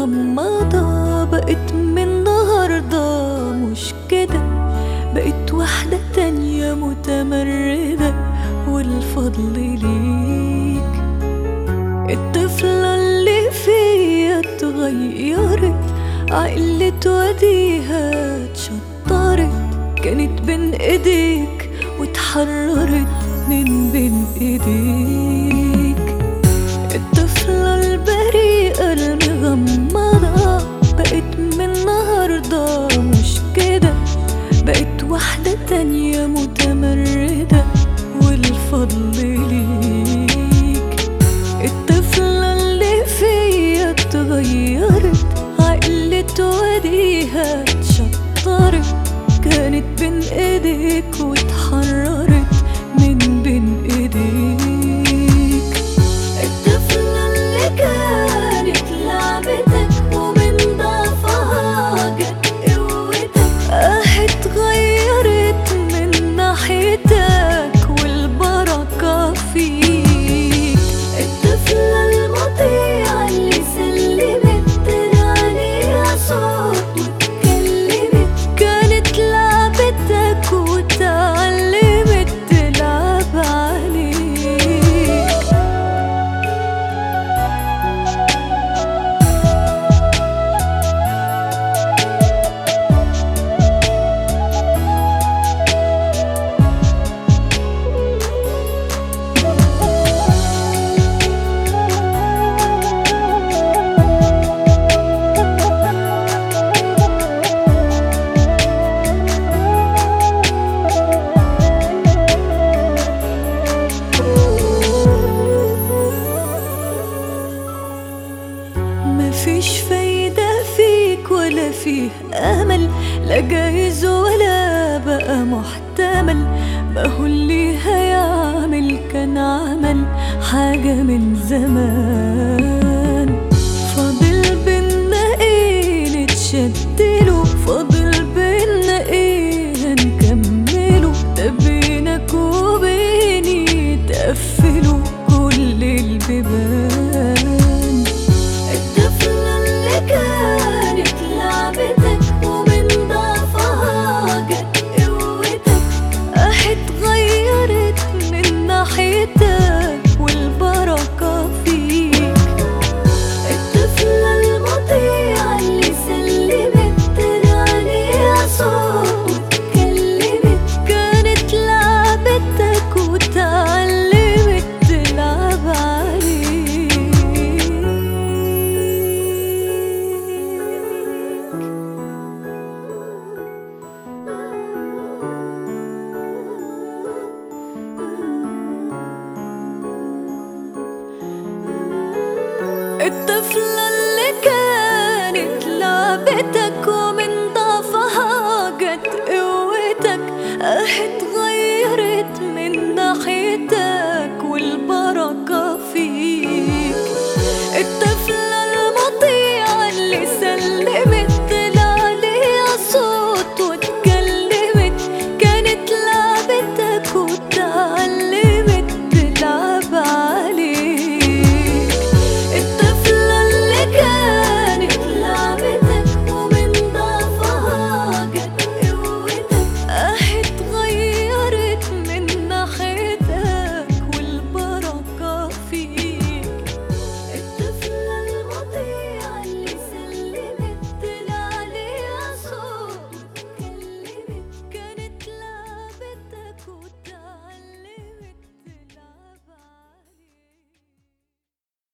مغمضة بقيت من النهاردة مش كده بقيت واحدة تانية متمردة والفضل ليك الطفلة اللي فيا اتغيرت عقلت وديها اتشطرت كانت بين ايديك واتحررت من بين ايديك الطفلة البريئة المغمضة بقيت من النهاردة مش كده بقيت واحدة تانية متمردة والفضل ليك الطفلة اللي فيا اتغيرت عقلت وديها اتشطرت كانت بين ايديك واتحررت من بين ايديك الطفلة اللي كانت لعبتك ومن ضعفها جت قوتك اه اتغيرت من ناحيتك والبركة فيك الطفلة المطيعة اللي سلمت عليها صوت واتكلمت كانت لعبتك وتعلمت تلعب عليك مفيش فايدة فيك ولا فيه أمل لا جايز ولا بقى محتمل ما هو اللي هيعمل كان عمل حاجة من زمان فاضل بينا ايه نتشدله فاضل بينا ايه هنكمله ده بينك وبيني تقفلوا كل البيبان الطفلة اللي كانت لعبتك ومن ضعفها جت قوتك اه اتغيرت من ناحيتك والبركة فيك الطفلة المطيعة اللي سلمت عليها صوت واتكلمت كانت لعبتك وتعلمت تلعب عليك الطفلة اللي كانت لعبتك ومن ضعفها جت قوتك اه اتغيرت